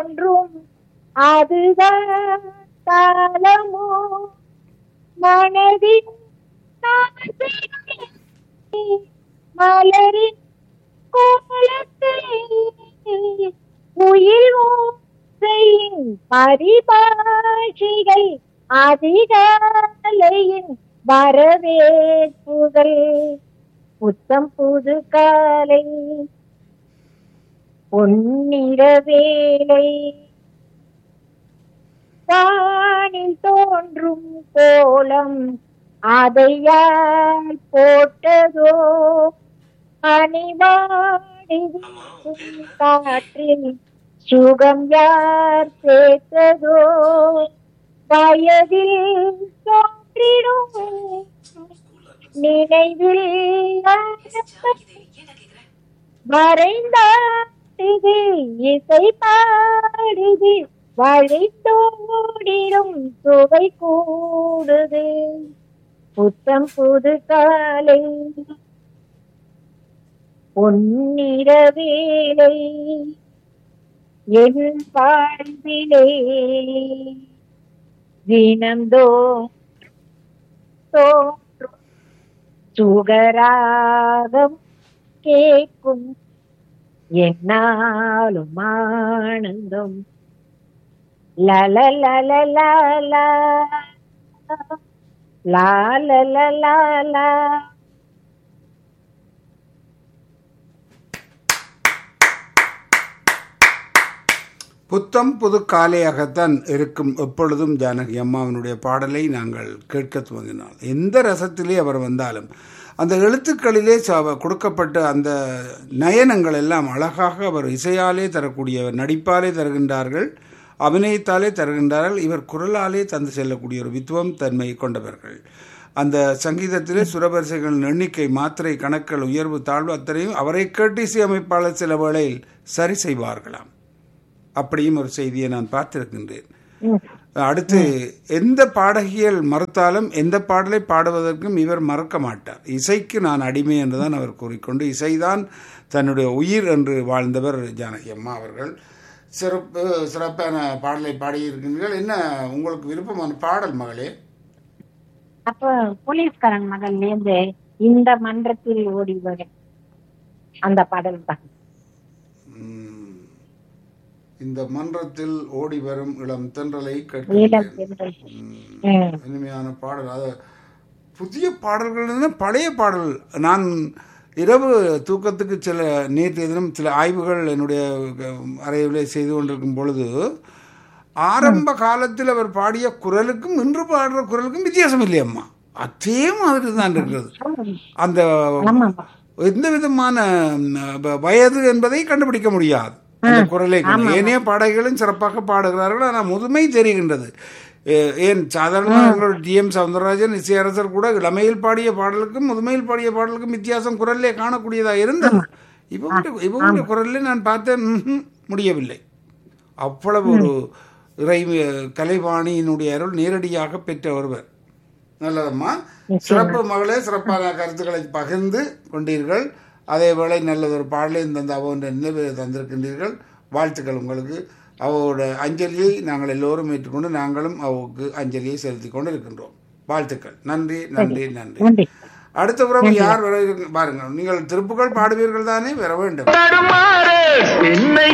தோன்றும் அதுதான் காலமோ மனதின் ஆசைகளை மலரின் கோலத்தை உயிர் ஓசையின் பரிபாஷைகள் அதிகாலையின் வரவேற்புகள் புத்தம் புது காலை பொன்னிற வேலை வானில் தோன்றும் கோலம் அதை யார் போட்டதோ அணிவாடி வீசும் காற்றில் சுகம் யார் சேர்த்ததோ வயதில் தோன்றிடும் நினைவில் வரைந்தாடுது இசை பாடுது வழித்தோடிடும் சுவை கூடுது புத்தம் புது காலை பொன்னிற வேலை என் வாழ்விலே தினந்தோ தோன்றும் சுகராகம் கேட்கும் என்னாலும் ஆனந்தம் லல லல லா லா லல லா புத்தம் புது காலையாகத்தான் இருக்கும் எப்பொழுதும் ஜானகி அம்மாவினுடைய பாடலை நாங்கள் கேட்க துவங்கினோம் எந்த ரசத்திலே அவர் வந்தாலும் அந்த எழுத்துக்களிலே ச- கொடுக்கப்பட்ட அந்த நயனங்கள் எல்லாம் அழகாக அவர் இசையாலே தரக்கூடிய நடிப்பாலே தருகின்றார்கள் அபிநயத்தாலே தருகின்றார்கள் இவர் குரலாலே தந்து செல்லக்கூடிய ஒரு வித்துவம் தன்மை கொண்டவர்கள் அந்த சங்கீதத்திலே சுரவரிசைகளின் எண்ணிக்கை மாத்திரை கணக்கள் உயர்வு தாழ்வு அத்தனையும் அவரை கேட்டு இசையமைப்பாளர் சில வேளையில் சரி செய்வார்களாம் அப்படியும் ஒரு செய்தியை நான் பார்த்திருக்கின்றேன் அடுத்து எந்த பாடகியல் மறுத்தாலும் எந்த பாடலை பாடுவதற்கும் இவர் மறக்க மாட்டார் இசைக்கு நான் அடிமை என்றுதான் அவர் கூறிக்கொண்டு இசைதான் தன்னுடைய உயிர் என்று வாழ்ந்தவர் ஜானகி அம்மா அவர்கள் சிறப்பு சிறப்பான பாடலை பாடியிருக்கின்றீர்கள் என்ன உங்களுக்கு விருப்பமான பாடல் மகளே அப்ப போலீஸ்காரன் மகன்ல இருந்து இந்த மன்றத்தில் ஓடி வரும் அந்த பாடல் தான் உம், இந்த மன்றத்தில் ஓடி வரும் இளம் தென்றலை நீலம் கேட்கிறேன் தென்றல். உம். ம். இனிமையான பாடல் அது புதிய பாடல்கள் பழைய பாடல் நான் இரவு தூக்கத்துக்கு சில நேற்றைய தினம் சில ஆய்வுகள் என்னுடைய அறையிலே செய்து கொண்டிருக்கும் பொழுது ஆரம்ப காலத்தில் அவர் பாடிய குரலுக்கும் இன்று பாடுற குரலுக்கும் வித்தியாசம் இல்லையம்மா அதே மாதிரி தான் இருக்கிறது அந்த ஆமா எந்த விதமான ம், வ- வயது என்பதை கண்டுபிடிக்க முடியாது அந்த குரலை கொண்டு. ஏனைய பாடகிகளும் சிறப்பாக பாடுகிறார்கள் ஆனால் முதுமை தெரிகின்றது ஏ- ஏன் சாதாரண டி எம் சவுந்தரராஜன் இசையரசர் கூட இளமையில் பாடிய பாடலுக்கும் முதுமையில் பாடிய பாடலுக்கும் வித்தியாசம் குரல்லே காணக்கூடியதா இருந்தது இவங்க இவங்க குரல்ல நான் பார்த்தேன் ம்ஹும், முடியவில்லை அவ்வளவு ஒரு இறை கலைவாணியினுடைய அருள் நேரடியாக பெற்ற ஒருவர் நல்லதம்மா சிறப்பு மகளே சிறப்பான கருத்துக்களை பகிர்ந்து கொண்டீர்கள் அதே வேளை நல்லதொரு பாடலையும் தந்த அவன்ற நினைவு தந்திருக்கின்றீர்கள் வாழ்த்துக்கள் உங்களுக்கு அவரோட அஞ்சலியை நாங்கள் எல்லோரும் ஏற்றுக்கொண்டு நாங்களும் அவருக்கு அஞ்சலியை செலுத்தி கொண்டு இருக்கின்றோம் வாழ்த்துக்கள் நன்றி நன்றி நன்றி நன்றி அடுத்த உறவு யார் வர இருக்கு- பாருங்கள் நீங்கள் திருப்புகள் பாடுவீர்கள் தானே வர வேண்டும் தடுமாறு என்னை